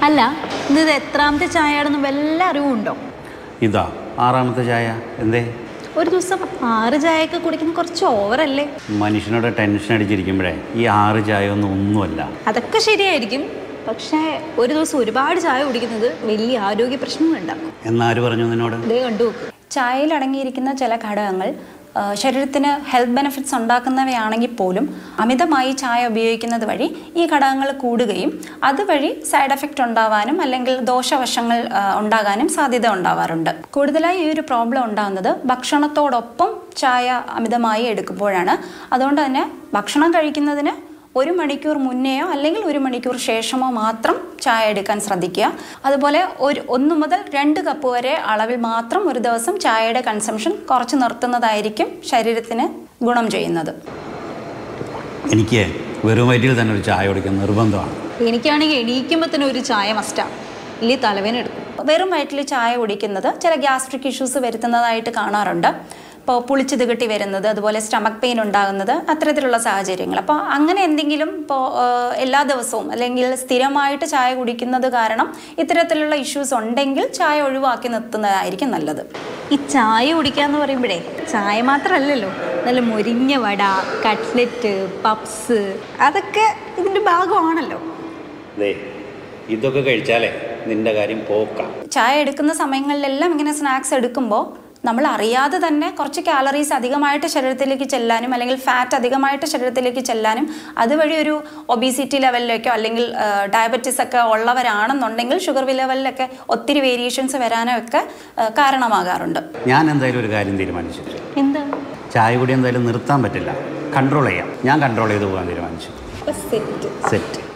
അല്ല ഇത് എത്രാമത്തെ ചായയാണെന്ന് വല്ല അറിവുണ്ടോ ഇതാ ആറാമത്തെ ചായ എന്തേ ഒരു ദിവസം ആറ് ചായയൊക്കെ കുടിക്കുന്നത് കുറച്ച് ഓവറല്ലേ മനുഷ്യനോട് ടെൻഷൻ അടിച്ചിരിക്കുമ്പോഴേ ഈ ആറ് ചായ ഒന്നും ഒന്നുമല്ല അതൊക്കെ ശരിയായിരിക്കും പക്ഷേ ഒരു ദിവസം ഒരുപാട് ചായ കുടിക്കുന്നത് വലിയ ആരോഗ്യ പ്രശ്നങ്ങളുണ്ടാക്കും എന്നാര് പറഞ്ഞു നിന്നോട് ഇതേ കണ്ടു നോക്ക് ചായയിൽ അടങ്ങിയിരിക്കുന്ന ചില ഘടകങ്ങൾ ആ, ശരീരത്തിന് ഹെൽത്ത് ബെനിഫിറ്റ്സ് ഉണ്ടാക്കുന്നവയാണെങ്കിൽ പോലും അമിതമായി ചായ ഉപയോഗിക്കുന്നത് വഴി ഈ ഘടകങ്ങൾ കൂടുകയും അതുവഴി സൈഡ് എഫക്റ്റ് ഉണ്ടാവാനും അല്ലെങ്കിൽ ദോഷവശങ്ങൾ ആ, ഉണ്ടാകാനും സാധ്യത ഉണ്ടാവാറുണ്ട് കൂടുതലായി ഈ ഒരു പ്രോബ്ലം ഉണ്ടാകുന്നത് ഭക്ഷണത്തോടൊപ്പം ചായ അമിതമായി എടുക്കുമ്പോഴാണ് അതുകൊണ്ട് തന്നെ ഭക്ഷണം കഴിക്കുന്നതിന് ഒരു മണിക്കൂർ മുന്നെയോ അല്ലെങ്കിൽ ഒരു മണിക്കൂർ ശേഷമോ മാത്രം ചായ എടുക്കാൻ ശ്രദ്ധിക്കുക അതുപോലെ ഒരു ഒന്ന് മുതൽ രണ്ട് കപ്പ് വരെ അളവിൽ മാത്രം ഒരു ദിവസം ചായയുടെ കൺസംഷൻ കുറച്ച് നിർത്തുന്നതായിരിക്കും ശരീരത്തിന് ഗുണം ചെയ്യുന്നത് എനിക്ക് വെറും വയറ്റിൽ തന്നെ ഒരു ചായ കുടിക്കാൻ നിർബന്ധമാണ് എനിക്കാണെങ്കിൽ എണീക്കുമ്പോൾ തന്നെ ഒരു ചായ മസ്റ്റാണ് ഇല്ലേ തലവേന എടുക്കും വെറും വയറ്റിൽ ചായ കുടിക്കുന്നത് ചില ഗ്യാസ്ട്രിക് ഇഷ്യൂസ് വരുത്തുന്നതായിട്ട് കാണാറുണ്ട് ഇപ്പോൾ പുളിച്ച് തികട്ടി വരുന്നത് അതുപോലെ സ്റ്റമക്ക് പെയിൻ ഉണ്ടാകുന്നത് അത്തരത്തിലുള്ള സാഹചര്യങ്ങൾ അപ്പോൾ അങ്ങനെ എന്തെങ്കിലും ഇപ്പോൾ എല്ലാ ദിവസവും അല്ലെങ്കിൽ സ്ഥിരമായിട്ട് ചായ കുടിക്കുന്നത് കാരണം ഇത്തരത്തിലുള്ള ഇഷ്യൂസ് ഉണ്ടെങ്കിൽ ചായ ഒഴിവാക്കി നിർത്തുന്നതായിരിക്കും നല്ലത് ഈ ചായ കുടിക്കാന്ന് പറയുമ്പോഴേ ചായ മാത്രമല്ലല്ലോ നല്ല മൊരിഞ്ഞ വട കട്ട്ലറ്റ് പപ്സ് അതൊക്കെ ഇതിൻ്റെ ഭാഗമാണല്ലോ ദേ ഇതൊക്കെ കഴിച്ചാലേ നിന്റെ കാര്യം പോക്കാം ചായ എടുക്കുന്ന സമയങ്ങളിലെല്ലാം ഇങ്ങനെ സ്നാക്സ് എടുക്കുമ്പോൾ നമ്മൾ അറിയാതെ തന്നെ കുറച്ച് കാലറീസ് അധികമായിട്ട് ശരീരത്തിലേക്ക് ചെല്ലാനും അല്ലെങ്കിൽ ഫാറ്റ് അധികമായിട്ട് ശരീരത്തിലേക്ക് ചെല്ലാനും അതുവഴി ഒരു ഒബീസിറ്റി ലെവലിലേക്കോ അല്ലെങ്കിൽ ഡയബറ്റീസ് ഒക്കെ ഉള്ളവരാണെന്നുണ്ടെങ്കിൽ ഷുഗർ ലെവലിലൊക്കെ ഒത്തിരി വേരിയേഷൻസ് വരാനോ ഒക്കെ ആ, കാരണമാകാറുണ്ട് ഞാൻ എന്തായാലും ഒരു കാര്യം തീരുമാനിച്ചു എന്താ ചായ കൂടി എന്തായാലും നിർത്താൻ പറ്റില്ല കൺട്രോൾ ചെയ്യാം ഞാൻ കൺട്രോൾ ചെയ്ത് പോകാൻ തീരുമാനിച്ചു സെറ്റ് സെറ്റ്